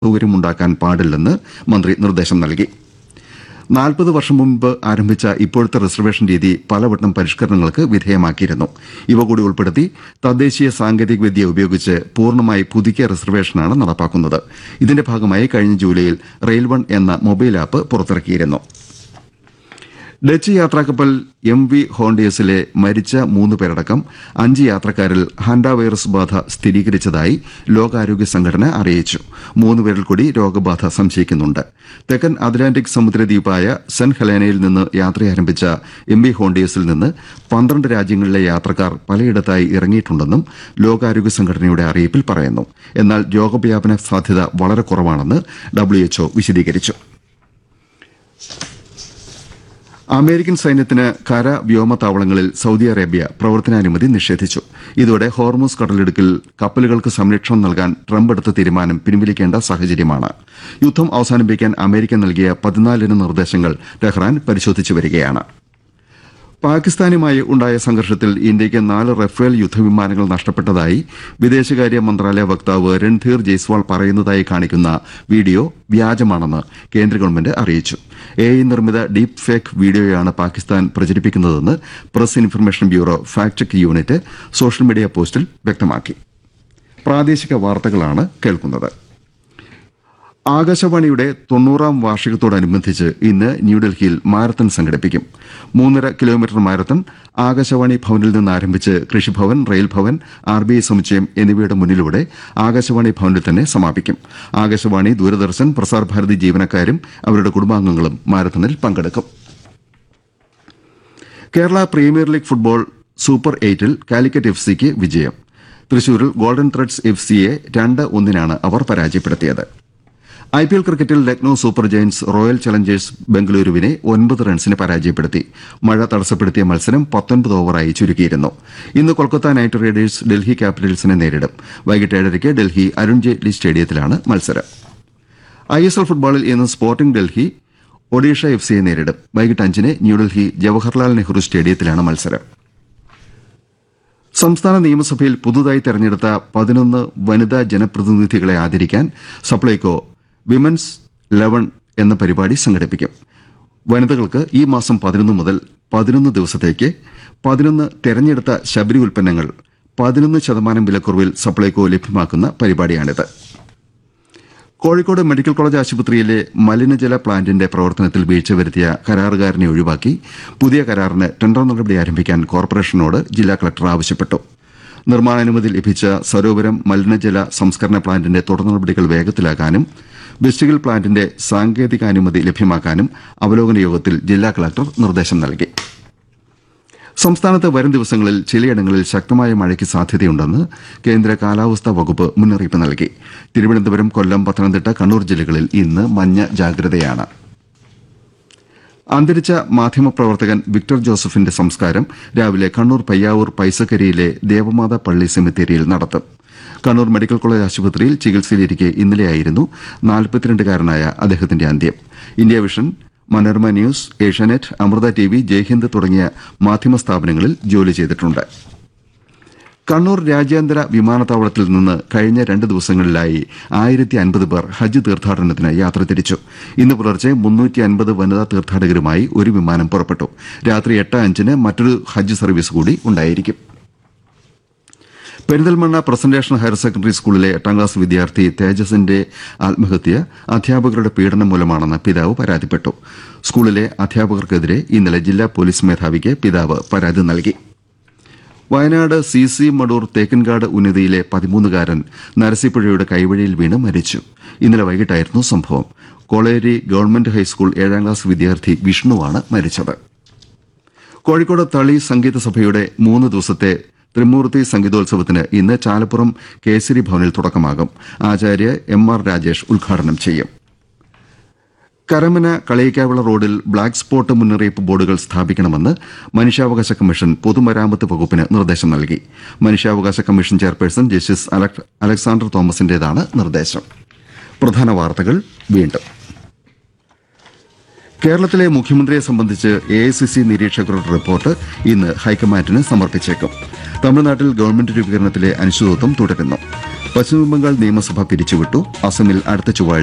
സൌകര്യമുണ്ടാക്കാൻ പാടില്ലെന്ന് മന്ത്രി നിർദ്ദേശം നൽകി നാൽപ്പത് വർഷം മുമ്പ് ആരംഭിച്ച ഇപ്പോഴത്തെ റിസർവേഷൻ രീതി പലവട്ടം പരിഷ്കരണങ്ങൾക്ക് വിധേയമാക്കിയിരുന്നു ഇവ കൂടി ഉൾപ്പെടുത്തി തദ്ദേശീയ സാങ്കേതിക വിദ്യ ഉപയോഗിച്ച് പൂർണ്ണമായി പുതുക്കിയ റിസർവേഷനാണ് നടപ്പാക്കുന്നത് ഇതിന്റെ ഭാഗമായി കഴിഞ്ഞ ജൂലൈയിൽ റെയിൽ വൺ എന്ന മൊബൈൽ ആപ്പ് പുറത്തിറക്കിയിരുന്നു ഡച്ച് യാത്രാക്കപ്പൽ എം വി ഹോണ്ടിയസിലെ മരിച്ച മൂന്ന് പേരടക്കം അഞ്ച് യാത്രക്കാരിൽ ഹാൻഡ വൈറസ് ബാധ സ്ഥിരീകരിച്ചതായി ലോകാരോഗ്യ സംഘടന അറിയിച്ചു മൂന്ന് പേരിൽ കൂടി രോഗബാധ സംശയിക്കുന്നുണ്ട് തെക്കൻ അറ്റ്ലാന്റിക് സമുദ്രദ്വീപായ സെന്റ് ഹെലേനയിൽ നിന്ന് യാത്രയാരംഭിച്ച എം വി ഹോണ്ടിയസിൽ നിന്ന് പന്ത്രണ്ട് രാജ്യങ്ങളിലെ യാത്രക്കാർ പലയിടത്തായി ഇറങ്ങിയിട്ടുണ്ടെന്നും ലോകാരോഗ്യ സംഘടനയുടെ അറിയിപ്പിൽ പറയുന്നു എന്നാൽ രോഗവ്യാപന സാധ്യത വളരെ കുറവാണെന്ന് ഡബ്ല്യുഎച്ച്ഒ വിശദീകരിച്ചു അമേരിക്കൻ സൈന്യത്തിന് കര വ്യോമ താവളങ്ങളിൽ സൌദി അറേബ്യ പ്രവർത്തനാനുമതി നിഷേധിച്ചു ഇതോടെ ഹോർമൂസ് കടലിടുക്കിൽ കപ്പലുകൾക്ക് സംരക്ഷണം നൽകാൻ ട്രംപ് എടുത്ത തീരുമാനം പിൻവലിക്കേണ്ട സാഹചര്യമാണ് യുദ്ധം അവസാനിപ്പിക്കാൻ അമേരിക്ക നൽകിയ പതിനാലിന് നിർദ്ദേശങ്ങൾ ടെഹ്റാൻ പരിശോധിച്ചു വരികയാണ് പാകിസ്ഥാനുമായി ഉണ്ടായ സംഘർഷത്തിൽ ഇന്ത്യയ്ക്ക് നാല് റഫേൽ യുദ്ധവിമാനങ്ങൾ നഷ്ടപ്പെട്ടതായി വിദേശകാര്യ മന്ത്രാലയ വക്താവ് രൺധീർ ജയ്സ്വാൾ പറയുന്നതായി കാണിക്കുന്ന വീഡിയോ വ്യാജമാണെന്ന് കേന്ദ്ര ഗവൺമെന്റ് അറിയിച്ചു എ ഐ നിർമ്മിത ഡീപ് ഫേക്ക് വീഡിയോയാണ് പാകിസ്ഥാൻ പ്രചരിപ്പിക്കുന്നതെന്ന് press information bureau fact check unit social media പോസ്റ്റിൽ വ്യക്തമാക്കി പ്രാദേശിക വാർത്തകളാണ് കേൾക്കുന്നത് ആകാശവാണിയുടെ തൊണ്ണൂറാം വാർഷികത്തോടനുബന്ധിച്ച് ഇന്ന് ന്യൂഡൽഹിയിൽ മാരത്തൺ സംഘടിപ്പിക്കും മൂന്നര കിലോമീറ്റർ മാരത്തൺ ആകാശവാണി ഭവനിൽ നിന്ന് ആരംഭിച്ച് Krishibhavan rail Bhavan R B I സമുച്ചയം എന്നിവയുടെ മുന്നിലൂടെ ആകാശവാണി ഭവനിൽ തന്നെ സമാപിക്കും ആകാശവാണി ദൂരദർശൻ പ്രസാർ ഭാരതി ജീവനക്കാരും അവരുടെ കുടുംബാംഗങ്ങളും മാരത്തണിൽ പങ്കെടുക്കും Kerala premier league football super എയ്റ്റിൽ കാലിക്കറ്റ് എഫ് സിക്ക് വിജയം തൃശൂരിൽ ഗോൾഡൻ ത്രെഡ്സ് എഫ് സിയെ രണ്ട് ഒന്നിനാണ് അവർ പരാജയപ്പെടുത്തിയത് ഐ പി എൽ ക്രിക്കറ്റിൽ Lucknow super giants royal challengers ബംഗളൂരുവിനെ ഒൻപത് റൺസിന് പരാജയപ്പെടുത്തി മഴ തടസ്സപ്പെടുത്തിയ മത്സരം പത്തൊൻപത് ഓവറായി ചുരുക്കിയിരുന്നു ഇന്ന് കൊൽക്കത്ത നൈറ്റ് റൈഡേഴ്സ് ഡൽഹി ക്യാപിറ്റൽസിനെ നേരിടും വൈകിട്ട് ഏഴരയ്ക്ക് ഡൽഹി അരുൺ ജെയ്റ്റ്ലി സ്റ്റേഡിയത്തിലാണ് മത്സരം ഐ എസ് എൽ ഫുട്ബോളിൽ ഇന്ന് സ്പോർട്ടിംഗ് ഡൽഹി ഒഡീഷ എഫ് സിയെ നേരിടും വൈകിട്ട് അഞ്ചിന് ന്യൂഡൽഹി ജവഹർലാൽ നെഹ്റു സ്റ്റേഡിയത്തിലാണ് മത്സരം സംസ്ഥാന നിയമസഭയിൽ പുതുതായി തെരഞ്ഞെടുത്ത പതിനൊന്ന് വനിതാ ജനപ്രതിനിധികളെ ആദരിക്കാൻ സപ്ലൈകോ വിമൻസ് ലെവൺ എന്ന പരിപാടി സംഘടിപ്പിക്കും വനിതകൾക്ക് ഈ മാസം പതിനൊന്ന് മുതൽ പതിനൊന്ന് ദിവസത്തേക്ക് പതിനൊന്ന് തെരഞ്ഞെടുത്ത ശബരി ഉൽപ്പന്നങ്ങൾ പതിനൊന്ന് ശതമാനം വിലക്കുറവിൽ സപ്ലൈകോ ലഭ്യമാക്കുന്ന പരിപാടിയാണിത് കോഴിക്കോട് മെഡിക്കൽ കോളേജ് ആശുപത്രിയിലെ മലിനജല പ്ലാന്റിന്റെ പ്രവർത്തനത്തിൽ വീഴ്ച വരുത്തിയ കരാറുകാരനെ ഒഴിവാക്കി പുതിയ കരാറിന് ടെൻഡർ നടപടി ആരംഭിക്കാൻ കോർപ്പറേഷനോട് ജില്ലാ കളക്ടർ ആവശ്യപ്പെട്ടു നിർമ്മാണാനുമതി ലഭിച്ച സരോവരം മലിനജല സംസ്കരണ പ്ലാന്റിന്റെ തുടർ നടപടികൾ വേഗത്തിലാക്കാനും വെസ്റ്റുകിൽ പ്ലാന്റിന്റെ സാങ്കേതികാനുമതി ലഭ്യമാക്കാനും അവലോകന യോഗത്തിൽ ജില്ലാ കളക്ടർ നിർദ്ദേശം നൽകി സംസ്ഥാനത്ത് വരും ദിവസങ്ങളിൽ ചിലയിടങ്ങളിൽ ശക്തമായ മഴയ്ക്ക് സാധ്യതയുണ്ടെന്ന് കേന്ദ്ര കാലാവസ്ഥാ വകുപ്പ് മുന്നറിയിപ്പ് നൽകി തിരുവനന്തപുരം കൊല്ലം പത്തനംതിട്ട കണ്ണൂർ ജില്ലകളിൽ ഇന്ന് മഞ്ഞ ജാഗ്രതയാണ് അന്തരിച്ച മാധ്യമപ്രവർത്തകൻ വിക്ടർ ജോസഫിന്റെ സംസ്കാരം രാവിലെ കണ്ണൂർ പയ്യാവൂർ പൈസക്കരിയിലെ ദേവമാതാ പള്ളി സെമിത്തേരിയിൽ നടത്തും കണ്ണൂർ മെഡിക്കൽ കോളേജ് ആശുപത്രിയിൽ ചികിത്സയിലിരിക്കെ ഇന്നലെയായിരുന്നു നാൽപ്പത്തിരണ്ടുകാരനായ അദ്ദേഹത്തിന്റെ അന്ത്യം India vision Manorama news Asianet Amrita T V Jaihind തുടങ്ങിയ മാധ്യമ സ്ഥാപനങ്ങളിൽ ജോലി ചെയ്തിട്ടുണ്ട് കണ്ണൂർ രാജ്യാന്തര വിമാനത്താവളത്തിൽ നിന്ന് കഴിഞ്ഞ രണ്ട് ദിവസങ്ങളിലായി ആയിരത്തി അൻപത് പേർ ഹജ്ജ് തീർത്ഥാടനത്തിന് യാത്ര തിരിച്ചു ഇന്ന് പുലർച്ചെ മുന്നൂറ്റി അൻപത് വനിതാ തീർത്ഥാടകരുമായി ഒരു വിമാനം പുറപ്പെട്ടു രാത്രി എട്ട് അഞ്ചിന് മറ്റൊരു ഹജ്ജ് സർവീസ് കൂടി ഉണ്ടായിരിക്കും പെരിന്തൽമണ്ണ പ്രസന്റേഷൻ ഹയർ സെക്കൻഡറി സ്കൂളിലെ എട്ടാം ക്ലാസ് വിദ്യാർത്ഥി തേജസിന്റെ ആത്മഹത്യ അധ്യാപകരുടെ പീഡനം മൂലമാണെന്ന് പിതാവ് പരാതിപ്പെട്ടു സ്കൂളിലെ അധ്യാപകർക്കെതിരെ ഇന്നലെ ജില്ലാ പോലീസ് മേധാവിക്ക് പിതാവ് പരാതി നൽകി വയനാട് സി സി മടൂർ തേക്കൻകാട് ഉന്നതിയിലെ പതിമൂന്നുകാരൻ നരസിപ്പുഴയുടെ കൈവഴിയിൽ വീണ് മരിച്ചു ഇന്നലെ വൈകിട്ടായിരുന്നു സംഭവം കോളേരി ഗവൺമെന്റ് ഹൈസ്കൂൾ ഏഴാം ക്ലാസ് വിദ്യാർത്ഥി വിഷ്ണുവാണ് മരിച്ചത് കോഴിക്കോട് തളി സംഗീത സഭയുടെ മൂന്ന് ദിവസത്തെ ത്രിമൂർത്തി സംഗീതോത്സവത്തിന് ഇന്ന് ചാലപ്പുറം കേസരി ഭവനിൽ തുടക്കമാകും ആചാര്യ എം ആർ രാജേഷ് ഉദ്ഘാടനം ചെയ്യും കരമന കളയിക്കാവിള റോഡിൽ ബ്ലാക്ക് സ്പോട്ട് മുന്നറിയിപ്പ് ബോർഡുകൾ സ്ഥാപിക്കണമെന്ന് മനുഷ്യാവകാശ കമ്മീഷൻ പൊതുമരാമത്ത് വകുപ്പിന് നിർദ്ദേശം നൽകി മനുഷ്യാവകാശ commission chairperson justice Alex- Alexander തോമസിന്റേതാണ് നിർദ്ദേശം പ്രധാന വാർത്തകൾ വീണ്ടും കേരളത്തിലെ മുഖ്യമന്ത്രിയെ സംബന്ധിച്ച് എ ഐ സി സി നിരീക്ഷകരുടെ റിപ്പോർട്ട് ഇന്ന് ഹൈക്കമാൻഡിന് സമർപ്പിച്ചേക്കും തമിഴ്നാട്ടിൽ ഗവൺമെന്റ് രൂപീകരണത്തിലെ അനിശ്ചിതത്വം തുടരുന്നു പശ്ചിമബംഗാൾ നിയമസഭ പിരിച്ചുവിട്ടു അസമിൽ അടുത്ത ചൊവ്വാഴ്ച